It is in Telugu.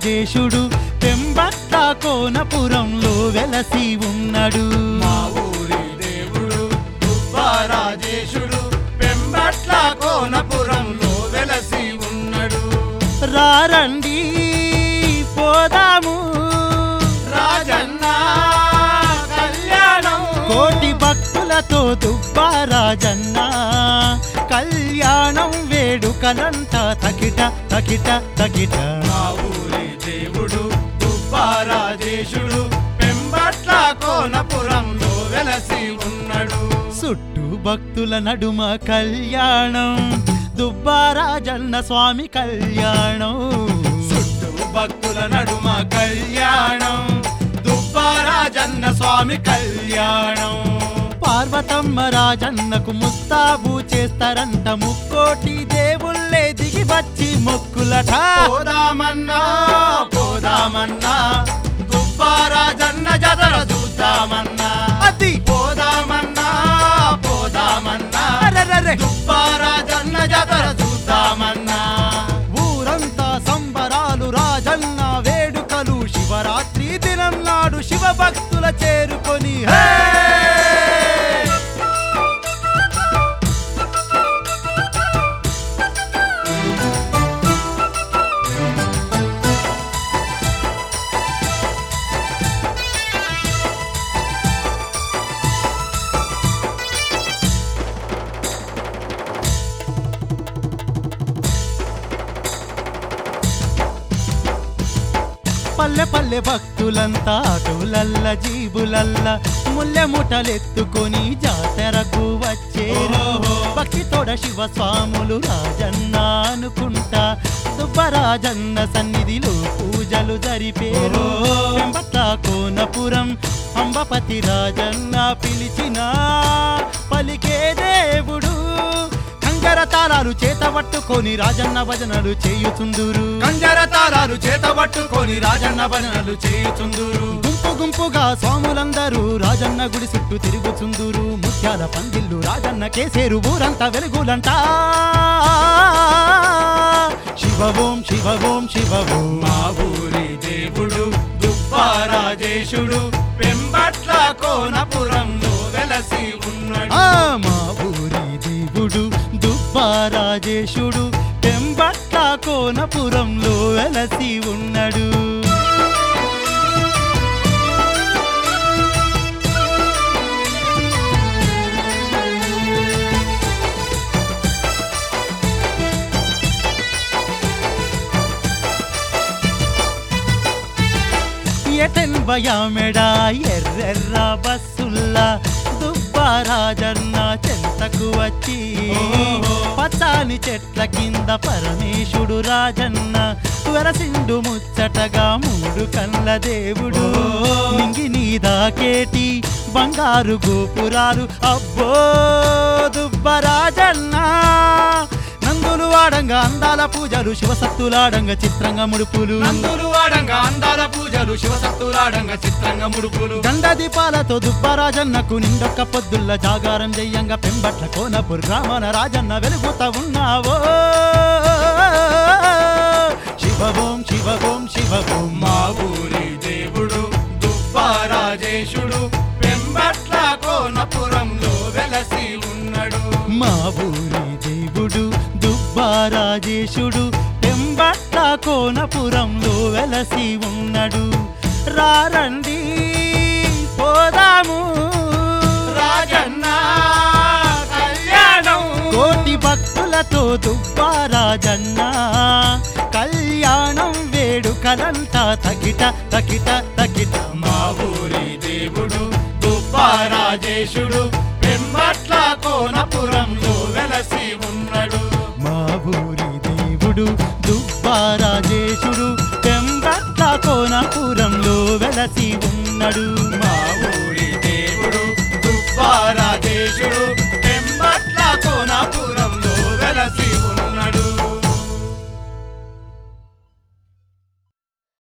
రాజేశుడు పెంబట్ల కోనపురంలో వెలసి ఉన్నాడు మా ఊరి దేవుడు దుబ్బారాజేశుడు పెంబట్ల కోనపురంలో వెలసి ఉన్నాడు రారండి పోదాము రాజన్న కళ్యాణం కోటి భక్తులతో దుబ్బారాజన్న కళ్యాణం వేడుకలంట తకిట తకిట తకిట మా ఊరి దేవుడు దుబ్బారాజేశుడు పెంబట్ల కోనపురంలో వెలసి ఉన్నాడు చుట్టూ భక్తుల నడుమ కళ్యాణం దుబ్బారాజన్న స్వామి కళ్యాణం చుట్టూ భక్తుల నడుమ కళ్యాణం దుబ్బారాజన్న స్వామి కళ్యాణం పార్వతమ్మ రాజన్నకు ముస్తాబు చేస్తారంట ముక్కోటి దేవుళ్ళే దిగి వచ్చి మొక్కులట పోదామన్నా పోదామన్నా దుబ్బారాజన్న జతర చూద్దామన్నా అది పోదామన్నా పోదామన్నా అరెరెరె. దుబ్బారాజన్న జతర చూద్దామన్నా ఊరంతా సంబరాలు రాజన్న వేడుకలు శివరాత్రి దినం నాడు శివ భక్తుల చేరుకొని హే! పల్లె పల్లె భక్తులంతా ఆటోలల్ల జీబులల్ల ముల్లె ముఠలెత్తుకొని జాతరకు వచ్చేరు ఓహో. భక్తితోడ శివ స్వాములు రాజన్న అనుకుంటా దుబ్బరాజన్న సన్నిధిలో పూజలు జరిపేరు ఓహో. వెంబట్ల కోనపురం అంబపతి రాజన్న పిలిచిన పలికే దేవుడు కంగర తాళాలు చేత పట్టుకొని రాజన్న భజనలు చేయుచుందురు కంజర తారాలు చేత పట్టుకొని రాజన్న భజనలు చేయుచుందురు గుంపు గుంపుగా స్వాములందరూ రాజన్న గుడి చుట్టూ తిరుగుచుందురు ముత్యాల పందిళ్ళు రాజన్న కేసేరు ఊరంతా వెలుగులంట శివ ఓం శివ ఓం శివ ఓం మా ఊరి దేవుడు దుబ్బారాజేశుడు పెంబట్ల కోనపురంలో వెలసి ఉన్నాడు ఆ మా ఊరి దేవుడు దుబ్బారాజేశుడు పెంబట్ల కోనపురంలో వెలసి ఉన్నాడు ఎటెన్వయామెడా ఎర్రెర్ర బస్సుల్లా దుబ్బారాజన్న చెంతకు వచ్చి ఓహో. పచ్చాని చెట్ల కింద పరమేశుడు రాజన్న వరసిండు ముచ్చటగా మూడు కళ్ళ దేవుడు ఓహో. నింగి నీ దాకేటి బంగారు గోపురాలు అబ్బో దుబ్బరాజన్న నందులు వాడంగా అందాల పూజలు శివసత్తులాడంగా చిత్రంగా ముడుపులు నందులు వాడంగా అందాల పూజలు శివసత్తులాడంగా చిత్రంగా ముడుపులు గండ దీపాలతో దుబ్బరాజన్నకు నిండొక్క పొద్దుల్ల జాగారం చెయ్యంగా పెంబట్ల కోనపూర్ గ్రామన రాజన్న వెలుగుతా ఉన్నావో శివ ఓం శివ ఓం శివ ఓం మా ఊరి దేవుడు దుబ్బారాజేశుడు పెంబట్ల కోనపురంలో వెలసి ఉన్నాడు మా ఊరి దేవుడు దుబ్బారాజేశుడు పెంబట్ల కోనపురంలో వెలసి ఉన్నాడు రారండి పోదాము రాజన్న కళ్యాణం కోటి భక్తులతో దుబ్బారాజన్న కళ్యాణం వేడుకలంతా తకిట తకిట తకిట మా ఊరి దేవుడు దుబ్బారాజేశుడు పెంబట్ల కోనపురంలో వెలసి ఉన్నాడు మా ఊరి దేవుడు దుబ్బారాజేశుడు పెంబట్ల కోనపురంలో వెలసి ఉన్నాడు